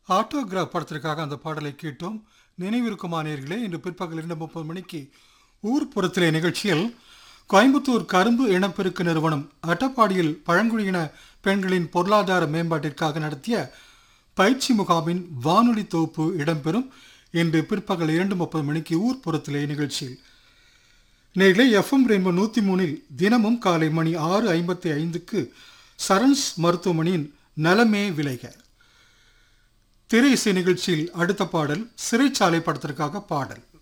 autograph படத்திற்காக அந்த பாடலை கேட்டோம் நினைவிருக்குமா நேர்களே இன்று பிற்பகல் இரண்டு முப்பது மணிக்கு ஊர்ப்புறத்திலே நிகழ்ச்சியில் கோயம்புத்தூர் கரும்பு இனப்பெருக்க நிறுவனம் அட்டப்பாடியில் பழங்குடியின பெண்களின் பொருளாதார மேம்பாட்டிற்காக நடத்திய பயிற்சி முகாமின் வானொலி தொகுப்பு இடம்பெறும் இன்று பிற்பகல் இரண்டு முப்பது மணிக்கு ஊர்ப்புறத்திலே நிகழ்ச்சியில் நேர்களே எஃப்எம் ரெயின்போ நூற்றி மூணில் தினமும் காலை மணி ஆறு ஐம்பத்தி ஐந்துக்கு சரண்ஸ் மருத்துவமனையின் நலமே விளைக திரை இசை நிகழ்ச்சியில் அடுத்த பாடல் சிறைச்சாலை படத்திற்காக பாடல்